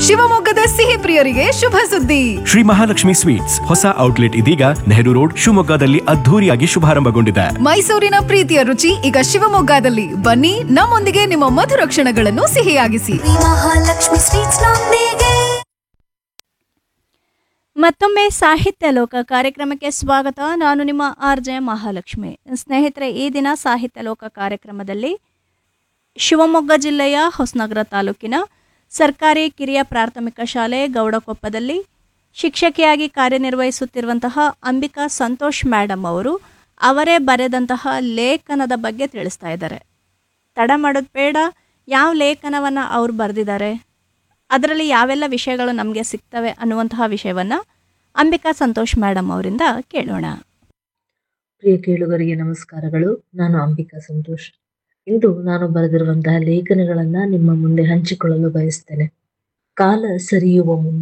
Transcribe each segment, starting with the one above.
ಶಿವಮೊಗ್ಗದ ಸಿಹಿ ಪ್ರಿಯರಿಗೆ ಶುಭ ಸುದ್ದಿ ಶ್ರೀ ಮಹಾಲಕ್ಷ್ಮಿ ಸ್ವೀಟ್ಸ್ ಹೊಸ ಔಟ್ಲೆಟ್ ಇದೀಗ ನೆಹರು ರೋಡ್ ಶಿವಮೊಗ್ಗದಲ್ಲಿ ಅದ್ಧೂರಿಯಾಗಿ ಶುಭಾರಂಭಗೊಂಡಿದೆ ಮೈಸೂರಿನ ಪ್ರೀತಿಯ ರುಚಿ ಈಗ ಶಿವಮೊಗ್ಗದಲ್ಲಿ ಬನ್ನಿ ನಮ್ಮೊಂದಿಗೆ ನಿಮ್ಮ ಮಧುರ ಕ್ಷಣಗಳನ್ನು ಸಿಹಿಯಾಗಿಸಿ ಮಹಾಲಕ್ಷ್ಮಿ ಸ್ವೀಟ್ಸ್ ನೊಂದಿಗೆ ಮತ್ತೊಮ್ಮೆ ಸಾಹಿತ್ಯ ಲೋಕ ಕಾರ್ಯಕ್ರಮಕ್ಕೆ ಸ್ವಾಗತ ನಾನು ನಿಮ್ಮ ಆರ್ ಜೆ ಮಹಾಲಕ್ಷ್ಮಿ ಸ್ನೇಹಿತರೆ ಈ ದಿನ ಸಾಹಿತ್ಯ ಲೋಕ ಕಾರ್ಯಕ್ರಮದಲ್ಲಿ ಶಿವಮೊಗ್ಗ ಜಿಲ್ಲೆಯ ಹೊಸನಗರ ತಾಲೂಕಿನ ಸರ್ಕಾರಿ ಕಿರಿಯ ಪ್ರಾಥಮಿಕ ಶಾಲೆ ಗೌಡಕೊಪ್ಪದಲ್ಲಿ ಶಿಕ್ಷಕಿಯಾಗಿ ಕಾರ್ಯನಿರ್ವಹಿಸುತ್ತಿರುವಂತಹ ಅಂಬಿಕಾ ಸಂತೋಷ್ ಮೇಡಮ್ ಅವರು ಅವರೇ ಬರೆದಂತಹ ಲೇಖನದ ಬಗ್ಗೆ ತಿಳಿಸ್ತಾ ಇದ್ದಾರೆ ತಡ ಮಾಡೋದು ಬೇಡ ಯಾವ ಲೇಖನವನ್ನು ಅವ್ರು ಬರೆದಿದ್ದಾರೆ ಅದರಲ್ಲಿ ಯಾವೆಲ್ಲ ವಿಷಯಗಳು ನಮಗೆ ಸಿಗ್ತವೆ ಅನ್ನುವಂತಹ ವಿಷಯವನ್ನು ಅಂಬಿಕಾ ಸಂತೋಷ್ ಮೇಡಮ್ ಅವರಿಂದ ಕೇಳೋಣ ಪ್ರಿಯ ಕೇಳುಗರಿಗೆ ನಮಸ್ಕಾರಗಳು ನಾನು ಅಂಬಿಕಾ ಸಂತೋಷ್ ಇಂದು ನಾನು ಬರೆದಿರುವಂತಹ ಲೇಖನಗಳನ್ನ ನಿಮ್ಮ ಮುಂದೆ ಹಂಚಿಕೊಳ್ಳಲು ಬಯಸ್ತೇನೆ ಕಾಲ ಸರಿಯುವ ಮುನ್ನ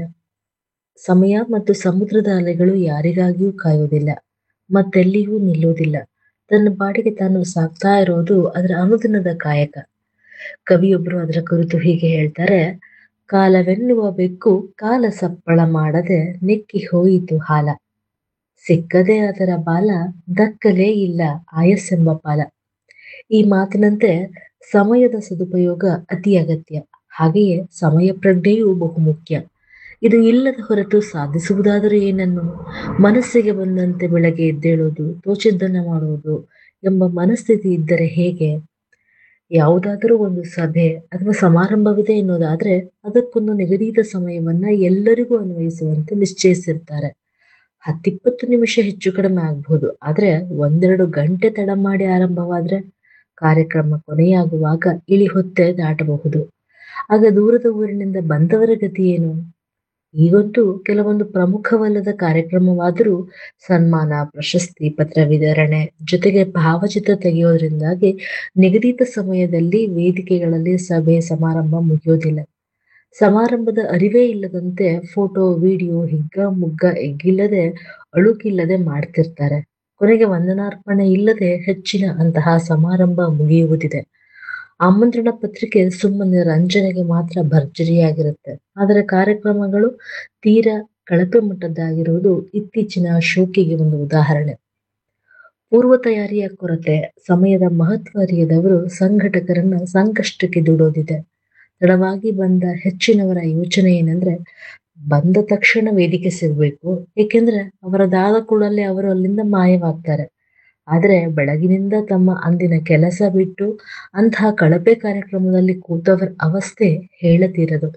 ಸಮಯ ಮತ್ತು ಸಮುದ್ರದ ಅಲೆಗಳು ಯಾರಿಗಾಗಿಯೂ ಕಾಯೋದಿಲ್ಲ ಮತ್ತೆಲ್ಲಿಯೂ ನಿಲ್ಲೋದಿಲ್ಲ ತನ್ನ ಬಾಡಿಗೆ ತಾನು ಸಾಕ್ತಾ ಇರೋದು ಅದರ ಅನುದಿನದ ಕಾಯಕ ಕವಿಯೊಬ್ಬರು ಅದರ ಕುರಿತು ಹೀಗೆ ಹೇಳ್ತಾರೆ ಕಾಲವೆನ್ನುವ ಬೆಕ್ಕು ಕಾಲ ಸಪ್ಪಳ ಮಾಡದೆ ನೆಕ್ಕಿ ಹೋಯಿತು ಹಾಲ ಸಿಕ್ಕದೆ ಅದರ ಬಾಲ ದಕ್ಕಲೇ ಇಲ್ಲ ಆಯಸ್ಸೆಂಬ ಪಾಲ ಈ ಮಾತಿನಂತೆ ಸಮಯದ ಸದುಪಯೋಗ ಅತಿ ಅಗತ್ಯ ಹಾಗೆಯೇ ಸಮಯ ಪ್ರಜ್ಞೆಯೂ ಬಹುಮುಖ್ಯ ಇದು ಇಲ್ಲದ ಹೊರತು ಸಾಧಿಸುವುದಾದರೂ ಏನನ್ನು ಮನಸ್ಸಿಗೆ ಬಂದಂತೆ ಬೆಳಗ್ಗೆ ಎದ್ದೇಳೋದು ತೋಚಿದ್ದನ್ನ ಮಾಡುವುದು ಎಂಬ ಮನಸ್ಥಿತಿ ಇದ್ದರೆ ಹೇಗೆ ಯಾವುದಾದರೂ ಒಂದು ಸಭೆ ಅಥವಾ ಸಮಾರಂಭವಿದೆ ಎನ್ನುವುದಾದ್ರೆ ಅದಕ್ಕೊಂದು ನಿಗದಿತ ಸಮಯವನ್ನ ಎಲ್ಲರಿಗೂ ಅನ್ವಯಿಸುವಂತೆ ನಿಶ್ಚಯಿಸಿರ್ತಾರೆ ಹತ್ತಿಪ್ಪತ್ತು ನಿಮಿಷ ಹೆಚ್ಚು ಕಡಿಮೆ ಆಗ್ಬಹುದು ಆದ್ರೆ ಒಂದೆರಡು ಗಂಟೆ ತಡ ಮಾಡಿ ಆರಂಭವಾದ್ರೆ ಕಾರ್ಯಕ್ರಮ ಕೊನೆಯಾಗುವಾಗ ಇಳಿ ಹೊತ್ತೆ ದಾಟಬಹುದು ಆಗ ದೂರದ ಊರಿನಿಂದ ಬಂದವರ ಗತಿ ಏನು ಈಗಂತೂ ಕೆಲವೊಂದು ಪ್ರಮುಖವಲ್ಲದ ಕಾರ್ಯಕ್ರಮವಾದರೂ ಸನ್ಮಾನ ಪ್ರಶಸ್ತಿ ಪತ್ರ ವಿತರಣೆ ಜೊತೆಗೆ ಭಾವಚಿತ್ರ ತೆಗೆಯೋದ್ರಿಂದಾಗಿ ನಿಗದಿತ ಸಮಯದಲ್ಲಿ ವೇದಿಕೆಗಳಲ್ಲಿ ಸಭೆ ಸಮಾರಂಭ ಮುಗಿಯೋದಿಲ್ಲ ಸಮಾರಂಭದ ಅರಿವೇ ಇಲ್ಲದಂತೆ ಫೋಟೋ ವಿಡಿಯೋ ಹಿಗ್ಗ ಮುಗ್ಗ ಎಗ್ಗಿಲ್ಲದೆ ಅಳುಕಿಲ್ಲದೆ ಮಾಡ್ತಿರ್ತಾರೆ ಕೊನೆಗೆ ವಂದನಾರ್ಪಣೆ ಇಲ್ಲದೆ ಹೆಚ್ಚಿನ ಅಂತಹ ಸಮಾರಂಭ ಮುಗಿಯುವುದಿದೆ ಆಮಂತ್ರಣ ಪತ್ರಿಕೆ ಸುಮ್ಮನೆ ರಂಜನೆಗೆ ಮಾತ್ರ ಭರ್ಜರಿಯಾಗಿರುತ್ತೆ ಆದರೆ ಕಾರ್ಯಕ್ರಮಗಳು ತೀರಾ ಕಳಪೆ ಮಟ್ಟದ್ದಾಗಿರುವುದು ಇತ್ತೀಚಿನ ಶೋಕಿಗೆ ಒಂದು ಉದಾಹರಣೆ ಪೂರ್ವ ತಯಾರಿಯ ಕೊರತೆ ಸಮಯದ ಮಹತ್ವ ಅರಿಯದವರು ಸಂಘಟಕರನ್ನ ಸಂಕಷ್ಟಕ್ಕೆ ದುಡೋದಿದೆ ತಡವಾಗಿ ಬಂದ ಹೆಚ್ಚಿನವರ ಯೋಚನೆ ಏನಂದ್ರೆ ಬಂದ ತಕ್ಷಣ ವೇದಿಕೆ ಸಿಗ್ಬೇಕು ಏಕೆಂದ್ರೆ ಅವರದಾದ ಕೂಡಲೇ ಅವರು ಅಲ್ಲಿಂದ ಮಾಯವಾಗ್ತಾರೆ ಆದ್ರೆ ಬೆಳಗಿನಿಂದ ತಮ್ಮ ಅಂದಿನ ಕೆಲಸ ಬಿಟ್ಟು ಅಂತಹ ಕಳಪೆ ಕಾರ್ಯಕ್ರಮದಲ್ಲಿ ಕೂತವರ ಅವಸ್ಥೆ ಹೇಳತೀರದು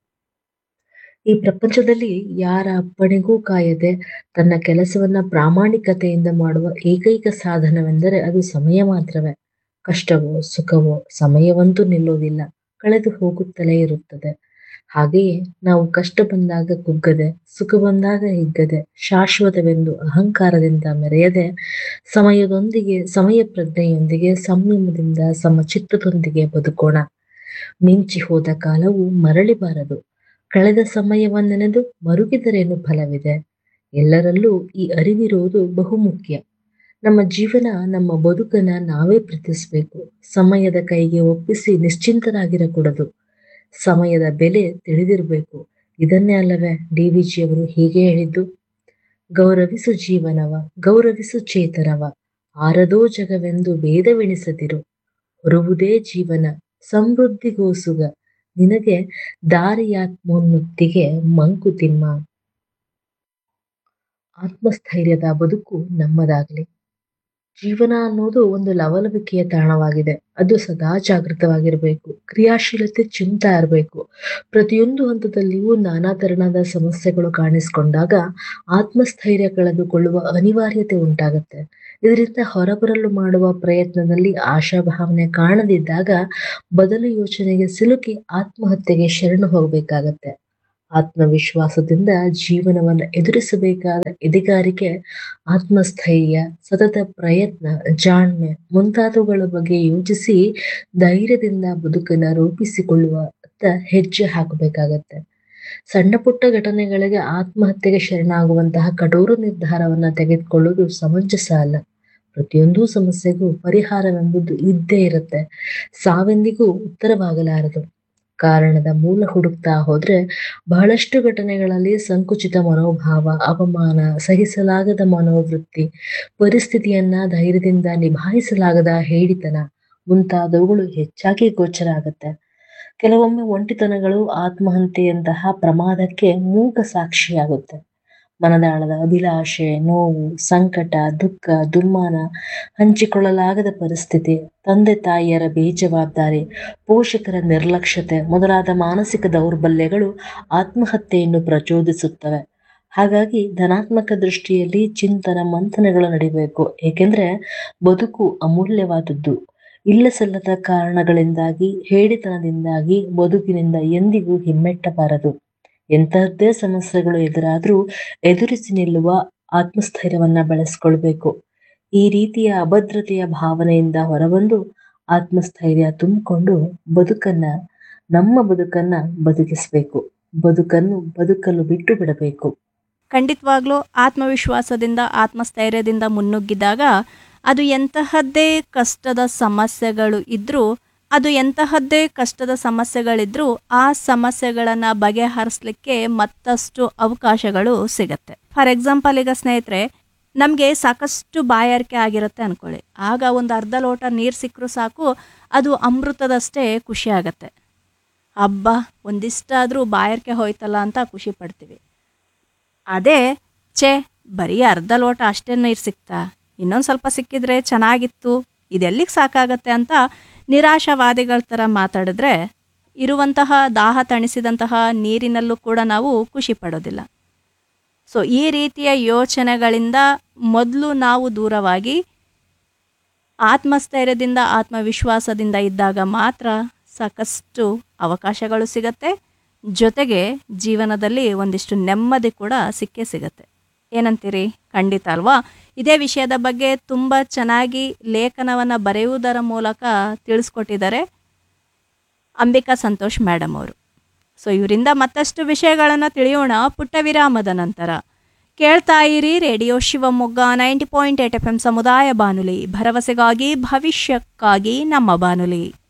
ಈ ಪ್ರಪಂಚದಲ್ಲಿ ಯಾರ ಅಪ್ಪಣೆಗೂ ಕಾಯದೆ ತನ್ನ ಕೆಲಸವನ್ನ ಪ್ರಾಮಾಣಿಕತೆಯಿಂದ ಮಾಡುವ ಏಕೈಕ ಸಾಧನವೆಂದರೆ ಅದು ಸಮಯ ಮಾತ್ರವೇ ಕಷ್ಟವೋ ಸುಖವೋ ಸಮಯವಂತೂ ನಿಲ್ಲೋದಿಲ್ಲ ಕಳೆದು ಹೋಗುತ್ತಲೇ ಇರುತ್ತದೆ ಹಾಗೆಯೇ ನಾವು ಕಷ್ಟ ಬಂದಾಗ ಕುಗ್ಗದೆ ಸುಖ ಬಂದಾಗ ಹಿಗ್ಗದೆ ಶಾಶ್ವತವೆಂದು ಅಹಂಕಾರದಿಂದ ಮೆರೆಯದೆ ಸಮಯದೊಂದಿಗೆ ಸಮಯ ಪ್ರಜ್ಞೆಯೊಂದಿಗೆ ಸಂಯಮದಿಂದ ಸಮಚಿತ್ತದೊಂದಿಗೆ ಬದುಕೋಣ ಮಿಂಚಿ ಹೋದ ಕಾಲವು ಮರಳಿಬಾರದು ಕಳೆದ ಸಮಯವನ್ನೆನೆದು ಮರುಗಿದರೇನು ಫಲವಿದೆ ಎಲ್ಲರಲ್ಲೂ ಈ ಅರಿವಿರುವುದು ಬಹುಮುಖ್ಯ ನಮ್ಮ ಜೀವನ ನಮ್ಮ ಬದುಕನ್ನ ನಾವೇ ಪ್ರೀತಿಸಬೇಕು ಸಮಯದ ಕೈಗೆ ಒಪ್ಪಿಸಿ ನಿಶ್ಚಿಂತರಾಗಿರಕೂಡದು ಸಮಯದ ಬೆಲೆ ತಿಳಿದಿರಬೇಕು ಇದನ್ನೇ ಅಲ್ಲವೇ ಡಿ ವಿ ಜಿಯವರು ಹೀಗೆ ಹೇಳಿದ್ದು ಗೌರವಿಸು ಜೀವನವ ಗೌರವಿಸು ಚೇತನವ ಆರದೋ ಜಗವೆಂದು ಭೇದವೆಣಿಸದಿರು ಹೊರುವುದೇ ಜೀವನ ಸಮೃದ್ಧಿಗೋಸುಗ ನಿನಗೆ ದಾರಿಯಾತ್ಮೋನ್ನುತ್ತಿಗೆ ಮಂಕುತಿಮ್ಮ ಆತ್ಮಸ್ಥೈರ್ಯದ ಬದುಕು ನಮ್ಮದಾಗಲಿ ಜೀವನ ಅನ್ನೋದು ಒಂದು ಲವಲವಿಕೆಯ ತಾಣವಾಗಿದೆ ಅದು ಸದಾ ಜಾಗೃತವಾಗಿರಬೇಕು ಕ್ರಿಯಾಶೀಲತೆ ಚಿಂತ ಇರಬೇಕು ಪ್ರತಿಯೊಂದು ಹಂತದಲ್ಲಿಯೂ ನಾನಾ ತೆರನಾದ ಸಮಸ್ಯೆಗಳು ಕಾಣಿಸಿಕೊಂಡಾಗ ಆತ್ಮಸ್ಥೈರ್ಯ ಕಳೆದುಕೊಳ್ಳುವ ಅನಿವಾರ್ಯತೆ ಉಂಟಾಗುತ್ತೆ ಇದರಿಂದ ಹೊರಬರಲು ಮಾಡುವ ಪ್ರಯತ್ನದಲ್ಲಿ ಆಶಾಭಾವನೆ ಕಾಣದಿದ್ದಾಗ ಬದಲು ಯೋಚನೆಗೆ ಸಿಲುಕಿ ಆತ್ಮಹತ್ಯೆಗೆ ಶರಣು ಹೋಗಬೇಕಾಗತ್ತೆ ಆತ್ಮವಿಶ್ವಾಸದಿಂದ ಜೀವನವನ್ನು ಎದುರಿಸಬೇಕಾದ ಎದೆಗಾರಿಕೆ ಆತ್ಮಸ್ಥೈರ್ಯ ಸತತ ಪ್ರಯತ್ನ ಜಾಣ್ಮೆ ಮುಂತಾದವುಗಳ ಬಗ್ಗೆ ಯೋಚಿಸಿ ಧೈರ್ಯದಿಂದ ಬದುಕನ್ನ ರೂಪಿಸಿಕೊಳ್ಳುವ ಹೆಜ್ಜೆ ಹಾಕಬೇಕಾಗತ್ತೆ ಸಣ್ಣ ಪುಟ್ಟ ಘಟನೆಗಳಿಗೆ ಆತ್ಮಹತ್ಯೆಗೆ ಶರಣಾಗುವಂತಹ ಕಠೋರ ನಿರ್ಧಾರವನ್ನ ತೆಗೆದುಕೊಳ್ಳುವುದು ಸಮಂಜಸ ಅಲ್ಲ ಪ್ರತಿಯೊಂದು ಸಮಸ್ಯೆಗೂ ಪರಿಹಾರವೆಂಬುದು ಇದ್ದೇ ಇರುತ್ತೆ ಸಾವೆಂದಿಗೂ ಉತ್ತರವಾಗಲಾರದು ಕಾರಣದ ಮೂಲ ಹುಡುಕ್ತಾ ಹೋದ್ರೆ ಬಹಳಷ್ಟು ಘಟನೆಗಳಲ್ಲಿ ಸಂಕುಚಿತ ಮನೋಭಾವ ಅವಮಾನ ಸಹಿಸಲಾಗದ ಮನೋವೃತ್ತಿ ಪರಿಸ್ಥಿತಿಯನ್ನ ಧೈರ್ಯದಿಂದ ನಿಭಾಯಿಸಲಾಗದ ಹೇಡಿತನ ಮುಂತಾದವುಗಳು ಹೆಚ್ಚಾಗಿ ಗೋಚರ ಆಗುತ್ತೆ ಕೆಲವೊಮ್ಮೆ ಒಂಟಿತನಗಳು ಆತ್ಮಹತ್ಯೆಯಂತಹ ಪ್ರಮಾದಕ್ಕೆ ಮೂಕ ಸಾಕ್ಷಿಯಾಗುತ್ತೆ ಮನದಾಳದ ಅಭಿಲಾಷೆ ನೋವು ಸಂಕಟ ದುಃಖ ದುಮ್ಮಾನ ಹಂಚಿಕೊಳ್ಳಲಾಗದ ಪರಿಸ್ಥಿತಿ ತಂದೆ ತಾಯಿಯರ ಬೇಜವಾಬ್ದಾರಿ ಪೋಷಕರ ನಿರ್ಲಕ್ಷ್ಯತೆ ಮೊದಲಾದ ಮಾನಸಿಕ ದೌರ್ಬಲ್ಯಗಳು ಆತ್ಮಹತ್ಯೆಯನ್ನು ಪ್ರಚೋದಿಸುತ್ತವೆ ಹಾಗಾಗಿ ಧನಾತ್ಮಕ ದೃಷ್ಟಿಯಲ್ಲಿ ಚಿಂತನ ಮಂಥನಗಳು ನಡಿಬೇಕು ಏಕೆಂದ್ರೆ ಬದುಕು ಅಮೂಲ್ಯವಾದದ್ದು ಇಲ್ಲ ಸಲ್ಲದ ಕಾರಣಗಳಿಂದಾಗಿ ಹೇಡಿತನದಿಂದಾಗಿ ಬದುಕಿನಿಂದ ಎಂದಿಗೂ ಹಿಮ್ಮೆಟ್ಟಬಾರದು ಎಂತಹದ್ದೇ ಸಮಸ್ಯೆಗಳು ಎದುರಾದ್ರೂ ಎದುರಿಸಿ ನಿಲ್ಲುವ ಆತ್ಮಸ್ಥೈರ್ಯವನ್ನ ಬೆಳೆಸ್ಕೊಳ್ಬೇಕು ಈ ರೀತಿಯ ಅಭದ್ರತೆಯ ಭಾವನೆಯಿಂದ ಹೊರಬಂದು ಆತ್ಮಸ್ಥೈರ್ಯ ತುಂಬಿಕೊಂಡು ಬದುಕನ್ನ ನಮ್ಮ ಬದುಕನ್ನ ಬದುಕಿಸ್ಬೇಕು ಬದುಕನ್ನು ಬದುಕಲು ಬಿಟ್ಟು ಬಿಡಬೇಕು ಖಂಡಿತವಾಗ್ಲೂ ಆತ್ಮವಿಶ್ವಾಸದಿಂದ ಆತ್ಮಸ್ಥೈರ್ಯದಿಂದ ಮುನ್ನುಗ್ಗಿದಾಗ ಅದು ಎಂತಹದ್ದೇ ಕಷ್ಟದ ಸಮಸ್ಯೆಗಳು ಇದ್ದರೂ ಅದು ಎಂತಹದ್ದೇ ಕಷ್ಟದ ಸಮಸ್ಯೆಗಳಿದ್ರೂ ಆ ಸಮಸ್ಯೆಗಳನ್ನು ಬಗೆಹರಿಸಲಿಕ್ಕೆ ಮತ್ತಷ್ಟು ಅವಕಾಶಗಳು ಸಿಗತ್ತೆ ಫಾರ್ ಎಕ್ಸಾಂಪಲ್ ಈಗ ಸ್ನೇಹಿತರೆ ನಮಗೆ ಸಾಕಷ್ಟು ಬಾಯಾರಿಕೆ ಆಗಿರುತ್ತೆ ಅನ್ಕೊಳ್ಳಿ ಆಗ ಒಂದು ಅರ್ಧ ಲೋಟ ನೀರು ಸಿಕ್ಕರೂ ಸಾಕು ಅದು ಅಮೃತದಷ್ಟೇ ಖುಷಿ ಆಗತ್ತೆ ಹಬ್ಬ ಒಂದಿಷ್ಟಾದರೂ ಬಾಯಾರಿಕೆ ಹೋಯ್ತಲ್ಲ ಅಂತ ಖುಷಿ ಪಡ್ತೀವಿ ಅದೇ ಛೇ ಬರೀ ಅರ್ಧ ಲೋಟ ಅಷ್ಟೇ ನೀರು ಸಿಕ್ತಾ ಇನ್ನೊಂದು ಸ್ವಲ್ಪ ಸಿಕ್ಕಿದ್ರೆ ಚೆನ್ನಾಗಿತ್ತು ಇದೆಲ್ಲಿಗೆ ಸಾಕಾಗತ್ತೆ ಅಂತ ನಿರಾಶಾವಾದಿಗಳ ಥರ ಮಾತಾಡಿದ್ರೆ ಇರುವಂತಹ ದಾಹ ತಣಿಸಿದಂತಹ ನೀರಿನಲ್ಲೂ ಕೂಡ ನಾವು ಖುಷಿ ಪಡೋದಿಲ್ಲ ಸೊ ಈ ರೀತಿಯ ಯೋಚನೆಗಳಿಂದ ಮೊದಲು ನಾವು ದೂರವಾಗಿ ಆತ್ಮಸ್ಥೈರ್ಯದಿಂದ ಆತ್ಮವಿಶ್ವಾಸದಿಂದ ಇದ್ದಾಗ ಮಾತ್ರ ಸಾಕಷ್ಟು ಅವಕಾಶಗಳು ಸಿಗತ್ತೆ ಜೊತೆಗೆ ಜೀವನದಲ್ಲಿ ಒಂದಿಷ್ಟು ನೆಮ್ಮದಿ ಕೂಡ ಸಿಕ್ಕೇ ಸಿಗತ್ತೆ ಏನಂತೀರಿ ಖಂಡಿತ ಅಲ್ವಾ ಇದೇ ವಿಷಯದ ಬಗ್ಗೆ ತುಂಬ ಚೆನ್ನಾಗಿ ಲೇಖನವನ್ನು ಬರೆಯುವುದರ ಮೂಲಕ ತಿಳಿಸ್ಕೊಟ್ಟಿದ್ದಾರೆ ಅಂಬಿಕಾ ಸಂತೋಷ್ ಮೇಡಮ್ ಅವರು ಸೊ ಇವರಿಂದ ಮತ್ತಷ್ಟು ವಿಷಯಗಳನ್ನು ತಿಳಿಯೋಣ ಪುಟ್ಟ ವಿರಾಮದ ನಂತರ ಕೇಳ್ತಾ ಇರಿ radio Shivamogga ninety point eight F M ಸಮುದಾಯ ಬಾನುಲಿ ಭರವಸೆಗಾಗಿ ಭವಿಷ್ಯಕ್ಕಾಗಿ ನಮ್ಮ ಬಾನುಲಿ